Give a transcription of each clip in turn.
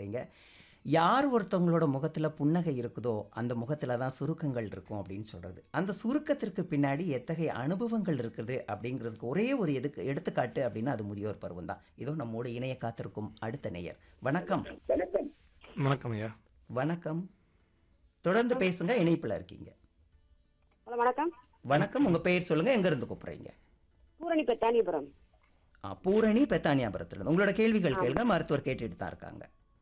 சொன்னீங்க யார் ஒருத்தவங்களோட முகத்துல புன்னகை இருக்குதோ அந்த முகத்துல தான் சுருக்கங்கள் இருக்கும் அப்படின்னு சொல்றது அந்த சுருக்கத்திற்கு பின்னாடி எத்தகைய அனுபவங்கள் இருக்குது அப்படிங்கிறதுக்கு ஒரே ஒரு எதுக்கு எடுத்துக்காட்டு அப்படின்னா அது முதியோர் பருவம் தான் இதோ நம்மோடு இணைய காத்திருக்கும் அடுத்த நேயர் வணக்கம் வணக்கம் ஐயா வணக்கம் தொடர்ந்து பேசுங்க இணைப்புல இருக்கீங்க ஹலோ வணக்கம் வணக்கம் உங்க பெயர் சொல்லுங்க எங்க இருந்து கூப்பிடுறீங்க பூரணி பெத்தானிபுரம் ஆ, பூரணி பெத்தானியாபுரத்துல உங்களோட கேள்விகள் கேளுங்க மருத்துவர் கேட்டுட்டு தான் இருக்காங்க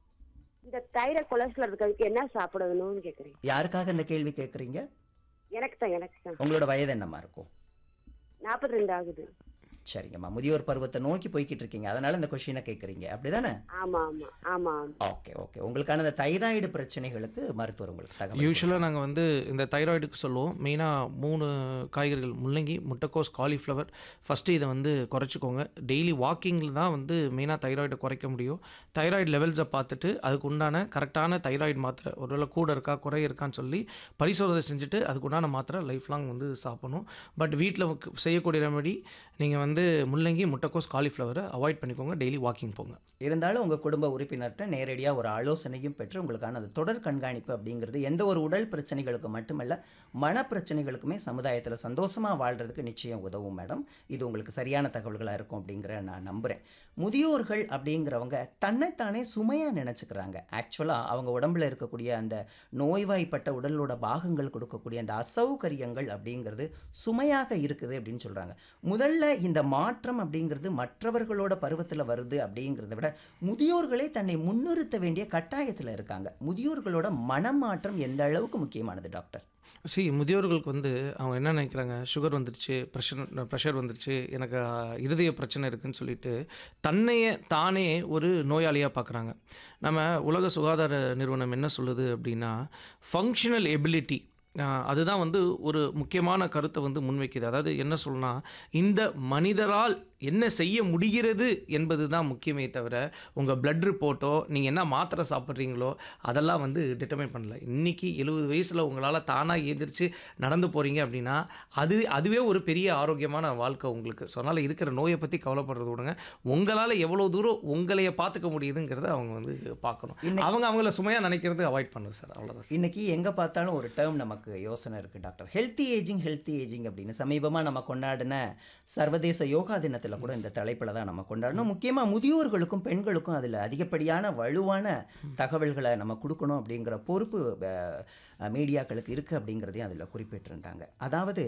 இந்த தைராய்டு கொலஸ்ட்ரால் இருக்கிறதுக்கு என்ன சாப்பிடணும்னு கேக்குறேன் யாருக்காக இந்த கேள்வி கேட்குறீங்க எனக்கு தான் எனக்கு தான் உங்களோட வயது என்னம்மா இருக்கும் நாற்பத்தி ரெண்டு ஆகுது சரிங்கம்மா முதியோர் பருவத்தை நோக்கி போய்கிட்டு இருக்கீங்க அதனால இந்த கொஷினை கேட்குறீங்க அப்படிதானே ஆமா ஆமா ஆமா ஆமா ஓகே ஓகே உங்களுக்கான இந்த தைராய்டு பிரச்சனைகளுக்கு மருத்துவர் உங்களுக்கு தகவல் யூஸ்வலாக நாங்கள் வந்து இந்த தைராய்டுக்கு சொல்லுவோம் மெயினாக மூணு காய்கறிகள் முள்ளங்கி முட்டைக்கோஸ் காலிஃப்ளவர் ஃபஸ்ட்டு இதை வந்து குறைச்சிக்கோங்க டெய்லி வாக்கிங்கில் தான் வந்து மெயினாக தைராய்டை குறைக்க முடியும் தைராய்டு லெவல்ஸை பார்த்துட்டு அதுக்கு உண்டான கரெக்டான தைராய்டு மாத்திரை ஒருவேளை கூட இருக்கா குறை இருக்கான்னு சொல்லி பரிசோதனை செஞ்சுட்டு அதுக்கு உண்டான மாத்திரை லைஃப் லாங் வந்து சாப்பிடணும் பட் வீட்டில் செய்யக்கூடிய ரெமடி நீங்கள் வந்து முள்ளங்கி முட்டைக்கோஸ் காலிஃப்ளவரை அவாய்ட் பண்ணிக்கோங்க டெய்லி வாக்கிங் போங்க இருந்தாலும் உங்கள் குடும்ப உறுப்பினர்கிட்ட நேரடியாக ஒரு ஆலோசனையும் பெற்று உங்களுக்கான அந்த தொடர் கண்காணிப்பு அப்படிங்கிறது எந்த ஒரு உடல் பிரச்சனைகளுக்கு மட்டுமல்ல மன பிரச்சனைகளுக்குமே சமுதாயத்தில் சந்தோஷமாக வாழ்கிறதுக்கு நிச்சயம் உதவும் மேடம் இது உங்களுக்கு சரியான தகவல்களாக இருக்கும் அப்படிங்கிற நான் நம்புகிறேன் முதியோர்கள் அப்படிங்கிறவங்க தன்னைத்தானே சுமையாக நினச்சிக்கிறாங்க ஆக்சுவலாக அவங்க உடம்புல இருக்கக்கூடிய அந்த நோய்வாய்ப்பட்ட உடலோட பாகங்கள் கொடுக்கக்கூடிய அந்த அசௌகரியங்கள் அப்படிங்கிறது சுமையாக இருக்குது அப்படின்னு சொல்கிறாங்க முதல்ல இந்த மாற்றம் அப்படிங்கிறது மற்றவர்களோட பருவத்தில் வருது அப்படிங்கிறத விட முதியோர்களே தன்னை முன்னிறுத்த வேண்டிய கட்டாயத்தில் இருக்காங்க முதியோர்களோட மனமாற்றம் எந்த அளவுக்கு முக்கியமானது டாக்டர் சி முதியோர்களுக்கு வந்து அவங்க என்ன நினைக்கிறாங்க சுகர் வந்துருச்சு ப்ரெஷர் ப்ரெஷர் வந்துருச்சு எனக்கு அஹ், இருதய பிரச்சனை இருக்குன்னு சொல்லிட்டு தன்னையே தானே ஒரு நோயாளியாக பார்க்குறாங்க நம்ம உலக சுகாதார நிறுவனம் என்ன சொல்லுது அப்படின்னா ஃபங்க்ஷனல் எபிலிட்டி அதுதான் வந்து ஒரு முக்கியமான கருத்தை வந்து முன்வைக்குது அதாவது என்ன சொல்லணும்னா இந்த மனிதரால் என்ன செய்ய முடிகிறது என்பது தான் முக்கியமே தவிர உங்கள் பிளட் ரிப்போர்ட்டோ நீங்கள் என்ன மாத்திரை சாப்பிட்றீங்களோ அதெல்லாம் வந்து டிட்டர்மைன் பண்ணல இன்றைக்கி எழுபது வயசில் உங்களால் தானாக எந்திரிச்சு நடந்து போகிறீங்க அப்படின்னா அது அதுவே ஒரு பெரிய ஆரோக்கியமான வாழ்க்கை உங்களுக்கு ஸோ அதனால் இருக்கிற நோயை பற்றி கவலைப்படுறது விடுங்க உங்களால் எவ்வளோ தூரம் உங்களைய பார்த்துக்க முடியுதுங்கிறத அவங்க வந்து பார்க்கணும் இன்னைக்கு- அவங்க அவங்கள சுமையாக நினைக்கிறது அவாய்ட் பண்ணுங்க சார் அவ்வளோதான் இன்னைக்கு எங்கே பார்த்தாலும் ஒரு டேர்ம் நமக்கு யோசனை இருக்குது doctor healthy ageing healthy ageing அப்படின்னு சமீபமாக நம்ம கொண்டாடின சர்வதேச யோகா தினத்தில் கூட இந்த தலைப்பில் தான் நம்ம கொண்டாடணும் முக்கியமாக முதியோர்களுக்கும் பெண்களுக்கும் அதில் அதிகப்படியான வலுவான தகவல்களை நம்ம கொடுக்கணும் அப்படிங்கிற பொறுப்பு அஹ், மீடியாக்களுக்கு இருக்குது அப்படிங்கிறதையும் அதில் குறிப்பிட்டிருந்தாங்க அதாவது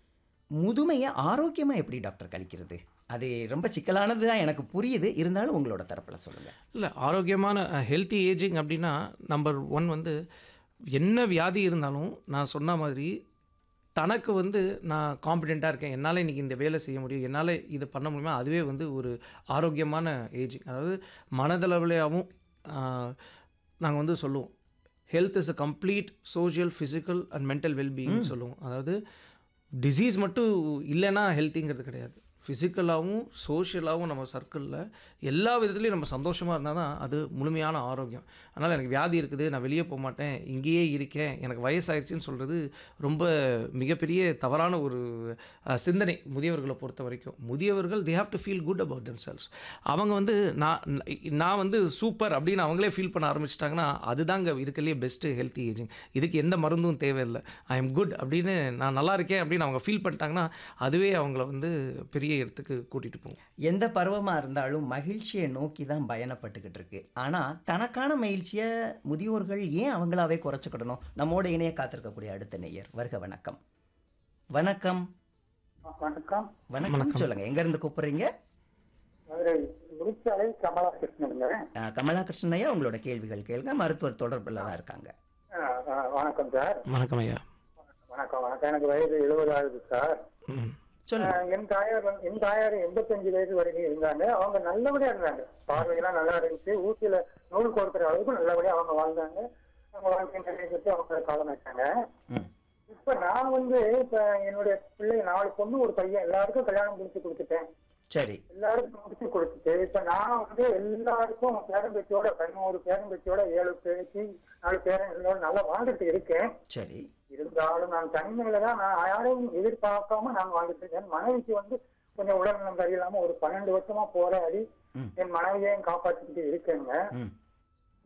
முதுமையை ஆரோக்கியமாக எப்படி டாக்டர் கழிக்கிறது அது ரொம்ப சிக்கலானது தான் எனக்கு புரியுது இருந்தாலும் உங்களோட தரப்பில் சொல்லுங்கள் இல்லை ஆரோக்கியமான ஹெல்த்தி ஏஜிங் அப்படின்னா நம்பர் ஒன் வந்து என்ன வியாதி இருந்தாலும் நான் சொன்ன மாதிரி தனக்கு வந்து நான் காம்பிடெண்ட்டாக இருக்கேன் என்னால் இன்றைக்கி இந்த வேலை செய்ய முடியும் என்னால் இது பண்ண முடியுமா அதுவே வந்து ஒரு ஆரோக்கியமான ஏஜிங் அதாவது மனதளவிலேயாகவும் நாங்கள் வந்து சொல்லுவோம் health is a complete social physical and mental wellbeing சொல்லுவோம் அதாவது டிசீஸ் மட்டும் இல்லைன்னா ஹெல்த்திங்கிறது கிடையாது ஃபிசிக்கலாகவும் சோஷியலாகவும் நம்ம சர்க்கிளில் எல்லா விதத்துலையும் நம்ம சந்தோஷமாக இருந்தால் தான் அது முழுமையான ஆரோக்கியம் அதனால் எனக்கு வியாதி இருக்குது நான் வெளியே போக மாட்டேன் இங்கேயே இருக்கேன் எனக்கு வயசாயிருச்சுன்னு சொல்கிறது ரொம்ப மிகப்பெரிய தவறான ஒரு அஹ், சிந்தனை முதியவர்களை பொறுத்த வரைக்கும் முதியவர்கள் they have to feel good about themselves அவங்க வந்து நான் நான் வந்து சூப்பர் அப்படின்னு அவங்களே ஃபீல் பண்ண ஆரம்பிச்சிட்டாங்கன்னா அதுதாங்க இருக்கலையே பெஸ்ட்டு ஹெல்த்தி ஏஜிங் இதுக்கு எந்த மருந்தும் தேவையில்லை ஐ எம் குட் அப்படின்னு நான் நல்லா இருக்கேன் அப்படின்னு அவங்க ஃபீல் பண்ணிட்டாங்கன்னா அதுவே அவங்கள வந்து பெரிய இடத்துக்கு கூட்டிகிட்டு போகும் எந்த பருவமாக இருந்தாலும் மகிழ்ச்சியை நோக்கி தான் பயணப்பட்டுக்கிட்டு இருக்கு ஆனால் தனக்கான மகிழ்ச்சியை முதியோர்கள் ஏன் அவங்களாவே குறைச்சிக்கிடணும் நம்மோட இணைய காத்திருக்கக்கூடிய அடுத்த நேயர் வருக வணக்கம் வணக்கம் வணக்கம் வணக்கம் சொல்லுங்க எங்க இருந்து கூப்பிடுறீங்க மதுரை விருச்சாலை கமலா கிருஷ்ணனுங்க அஹ், கமலா கிருஷ்ணன் ஐயா உங்களோட கேள்விகள் கேளுங்க மருத்துவர் தொடர்பில் தான் இருக்காங்க ஆ, ஆ, வணக்கம் சார் வணக்கம் ஐயா வணக்கம் வணக்கம் எனக்கு வயது எழுபது ஆகுது சார் ம் சொல்லுங்க ஆ, என் தாயார் வந்து- என் தாயார் எண்பத்தஞ்சு வயசு வரைக்கும் இருந்தாங்க அவங்க நல்லபடியா இருந்தாங்க பார்வையெல்லாம் நல்லா இருந்துச்சு ஊசியில நூல் கோர்க்கிற அளவுக்கு நல்லபடியா அவங்க வாழ்ந்தாங்க அவங்க வாழ்க்கை நிறைவேற்றி அவங்க காலம் வச்சாங்க ம் இப்ப நான் வந்து இப்ப என்னுடைய பிள்ளை நாலு பொண்ணு ஒரு பையன் எல்லாருக்கும் கல்யாணம் முடிச்சு கொடுத்துட்டேன் சரி எல்லாருக்கும் முடிச்சு கொடுத்துட்டு இப்ப நான் வந்து எல்லாருக்கும் பேரம்பேச்சியோட பதினோரு பேரம்பேச்சியோட ஏழு பேச்சு நாலு பேரங்களோட நல்லா வாழ்ந்துட்டு இருக்கேன் சரி இருந்தாலும் நான் தனிமையில தான் நான் யாரையும் எதிர்பார்க்காம நான் வாழ்ந்துட்டு இருக்கேன் மனைவிக்கு வந்து கொஞ்சம் உடல்நலம் சரியில்லாம ஒரு பன்னெண்டு வருஷமா போராடி ம். என் மனைவியையும் காப்பாத்திக்கிட்டு இருக்கேங்க ம்